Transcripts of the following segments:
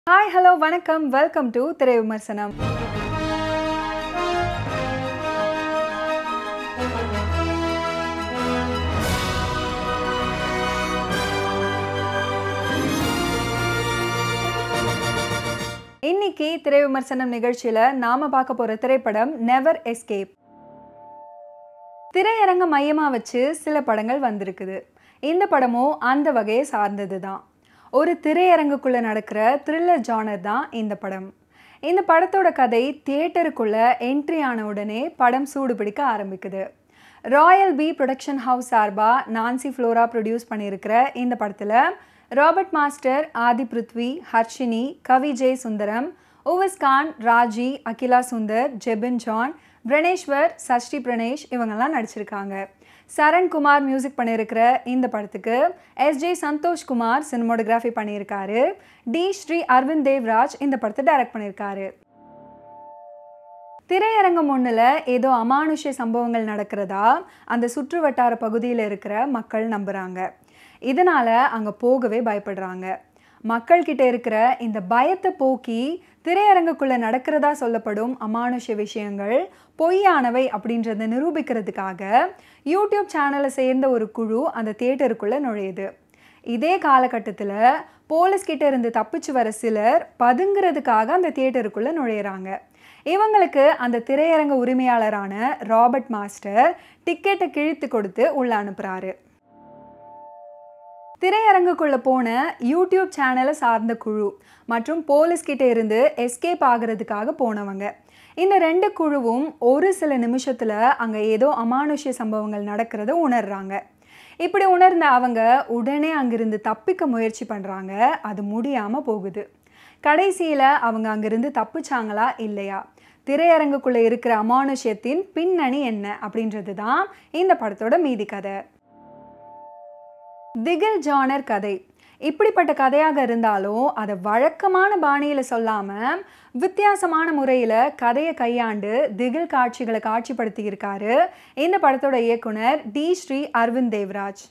hi hello வணக்கம் welcome to திரை விமர்சனம் இன்னைக்கு திரை விமர்சனம் நிகழ்ச்சியில நாம பார்க்க போற திரைப்படம் நெவர் எஸ்கேப் திரையரங்க மையமா வச்சு சில படங்கள் வந்திருக்குது இந்த படமும் அந்த வகையை சார்ந்தது தான் ஒரு திரையரங்குக்குள்ள நடக்கிற த்ரில்லர் ஜானர் தான் இந்த படம் இந்த படத்தோட கதை தியேட்டருக்குள்ள என்ட்ரி ஆன உடனே படம் சூடு பிடிக்க ஆரம்பிக்குது ராயல் பி ப்ரொடக்ஷன் ஹவுஸ் சார்பாக நான்சி ஃப்ளோரா ப்ரொடியூஸ் பண்ணியிருக்கிற இந்த படத்தில் Robert master Aadhi Prithvi Harshini Kavi Jai Sundaram Owais Khan Raji Akila Sundar Jebin John Praneshwar Sashti Pranesh இவங்கெல்லாம் நடிச்சிருக்காங்க சரண்குமார் மியூசிக் பண்ணியிருக்கிற இந்த படத்துக்கு எஸ்ஜே சந்தோஷ்குமார் சினிமோட்டோகிராஃபி பண்ணியிருக்காரு டி ஸ்ரீ அரவிந்த் தேவ்ராஜ் இந்த படத்தை டைரக்ட் பண்ணியிருக்காரு திரையரங்கம் ஒன்றில் ஏதோ அமானுஷ்ய சம்பவங்கள் நடக்கிறதா அந்த சுற்று வட்டார பகுதியில் இருக்கிற மக்கள் நம்புகிறாங்க இதனால் அங்கே போகவே பயப்படுறாங்க மக்கள்கிட்ட இருக்கிற இந்த பயத்தை போக்கி திரையரங்குக்குள்ளே நடக்கிறதா சொல்லப்படும் அமானுஷ்ய விஷயங்கள் பொய்யானவை அப்படின்றத நிரூபிக்கிறதுக்காக யூடியூப் சேனலை சேர்ந்த ஒரு குழு அந்த தியேட்டருக்குள்ளே நுழையுது இதே காலகட்டத்தில் போலீஸ் கிட்ட இருந்து தப்பிச்சு வர சிலர் பதுங்கிறதுக்காக அந்த தியேட்டருக்குள்ளே நுழையிறாங்க இவங்களுக்கு அந்த திரையரங்க உரிமையாளரான ராபர்ட் மாஸ்டர் டிக்கெட்டை கிழித்து கொடுத்து உள்ள அனுப்புகிறாரு திரையரங்குக்குள்ளே போன யூடியூப் சேனலை சார்ந்த குழு மற்றும் போலீஸ் கிட்ட இருந்து எஸ்கேப் ஆகிறதுக்காக போனவங்க இந்த ரெண்டு குழுவும் ஒரு சில நிமிஷத்தில் அங்கே ஏதோ அமானுஷ்ய சம்பவங்கள் நடக்கிறத உணர்றாங்க இப்படி உணர்ந்த அவங்க உடனே அங்கிருந்து தப்பிக்க முயற்சி பண்ணுறாங்க அது முடியாமல் போகுது கடைசியில் அவங்க அங்கிருந்து தப்பிச்சாங்களா இல்லையா திரையரங்குக்குள்ளே இருக்கிற அமானுஷ்யத்தின் பின்னணி என்ன அப்படின்றது தான் இந்த படத்தோட மீதி கதை திகில் ஜானர் கதை இப்படிப்பட்ட கதையாக இருந்தாலும் அதை வழக்கமான பாணியில் சொல்லாமல் வித்தியாசமான முறையில் கதையை கையாண்டு திகில் காட்சிகளை காட்சிப்படுத்தியிருக்காரு இந்த படத்தோட இயக்குனர் T Sri Aravind Devraj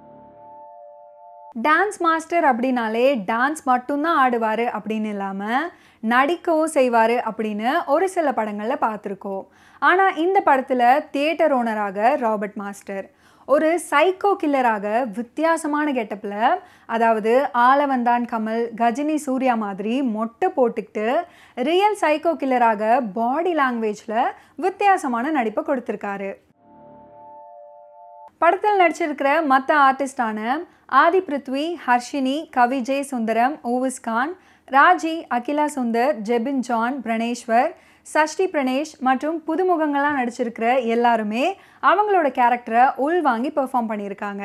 dance master அப்படின்னாலே டான்ஸ் மட்டும்தான் ஆடுவார் அப்படின்னு இல்லாமல் நடிக்கவும் செய்வார் அப்படின்னு ஒரு சில படங்களில் பார்த்துருக்கோம் ஆனால் இந்த படத்தில் தியேட்டர் ஓனராக ராபர்ட் மாஸ்டர் ஒரு சைக்கோ கில்லராக வித்தியாசமான கெட்டப்பில் அதாவது ஆலவந்தான் கமல் கஜினி சூர்யா மாதிரி மொட்டை போட்டுக்கிட்டு ரியல் சைக்கோ கில்லராக பாடி லாங்குவேஜில் வித்தியாசமான நடிப்பை கொடுத்துருக்காரு படத்தில் நடிச்சிருக்கிற மற்ற ஆர்டிஸ்டான ஆதி பிருத்வி ஹர்ஷினி கவிஜய் சுந்தரம் ஓவிஸ் கான் ராஜி அகிலா சுந்தர் ஜெபின் ஜான் பிரணேஸ்வர் சஷ்டி பிரணேஷ் மற்றும் புதுமுகங்களாக நடிச்சிருக்கிற எல்லாருமே அவங்களோட கேரக்டரை உள்வாங்கி பெர்ஃபார்ம் பண்ணியிருக்காங்க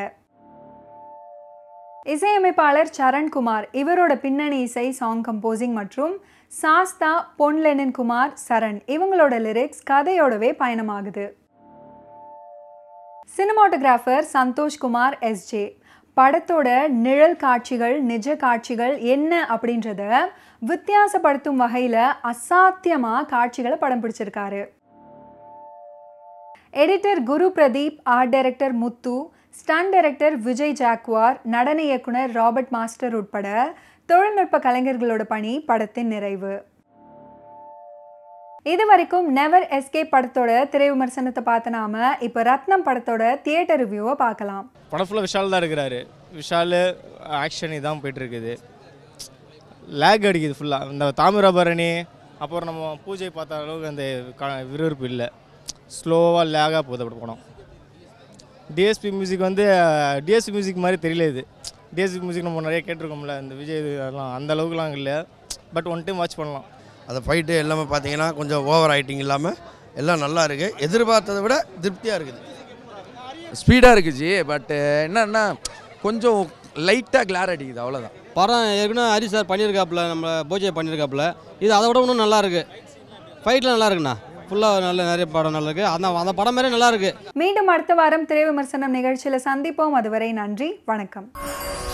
இசையமைப்பாளர் சரண்குமார் இவரோட பின்னணி இசை சாங் கம்போசிங் மற்றும் சாஸ்தா பொன்லெனின் குமார் சரண் இவங்களோட லிரிக்ஸ் கதையோடவே பயணமாகுது சினிமாட்டோகிராஃபர் சந்தோஷ்குமார் எஸ்ஜே படத்தோட நிழல் காட்சிகள் நிஜ காட்சிகள் என்ன அப்படின்றத வித்தியாசப்படுத்தும் வகையில் அசாத்தியமாக காட்சிகளை படம் பிடிச்சிருக்காரு editor Guru Pradeep art director Muthu stun director Vijay Jaguar நடன இயக்குனர் ராபர்ட் மாஸ்டர் உட்பட தொழில்நுட்ப கலைஞர்களோட பணி படத்தின் நிறைவு இது வரைக்கும் நெவர் எஸ்கேப் படத்தோட திரை விமர்சனத்தை பார்த்த நாம இப்போ ரத்னம் படத்தோட தியேட்டர் ரிவ்யூவை பார்க்கலாம் படம் ஃபுல்லாக விஷால் தான் இருக்கிறாரு விஷால் ஆக்ஷன் இதான் போயிட்டு இருக்குது லேக் அடிக்குது ஃபுல்லாக இந்த தாமிரபரணி அப்புறம் நம்ம பூஜை பார்த்த அளவுக்கு அந்த க- விறுவிறுப்பு இல்லை ஸ்லோவாக லேகாக போகுது அப்படி படம் டிஎஸ்பி மியூசிக் வந்து டிஎஸ்பி மியூசிக் மாதிரி தெரியல இது டிஎஸ்பி மியூசிக் நம்ம நிறைய கேட்டிருக்கோம்ல இந்த விஜய் இது அதெல்லாம் அந்த அளவுக்குலாம் இல்லை பட் ஒன் டைம் வாட்ச் பண்ணலாம் அந்த ஃபைட்டு எல்லாமே பார்த்தீங்கன்னா கொஞ்சம் ஓவர் ஆயிட்டிங் இல்லாமல் எல்லாம் நல்லா இருக்குது எதிர்பார்த்ததை விட திருப்தியாக இருக்குது ஸ்பீடாக இருக்குச்சு பட் என்னன்னா கொஞ்சம் லைட்டாக கிளார் அடிக்குது அவ்வளோதான் படம் ஏற்கனவே ஹரி சார் பண்ணியிருக்காப்புல நம்ம பூஜை பண்ணியிருக்காப்புல இது அதை விட இன்னும் நல்லா இருக்கு ஃபைட்லாம் நல்லா இருக்குண்ணா ஃபுல்லாக நல்ல நிறைய படம் நல்லா இருக்கு அந்த அந்த படம் மாதிரி நல்லா இருக்கு மீண்டும் அடுத்த வாரம் திரை விமர்சனம் நிகழ்ச்சியில் சந்திப்போம் அதுவரை நன்றி வணக்கம்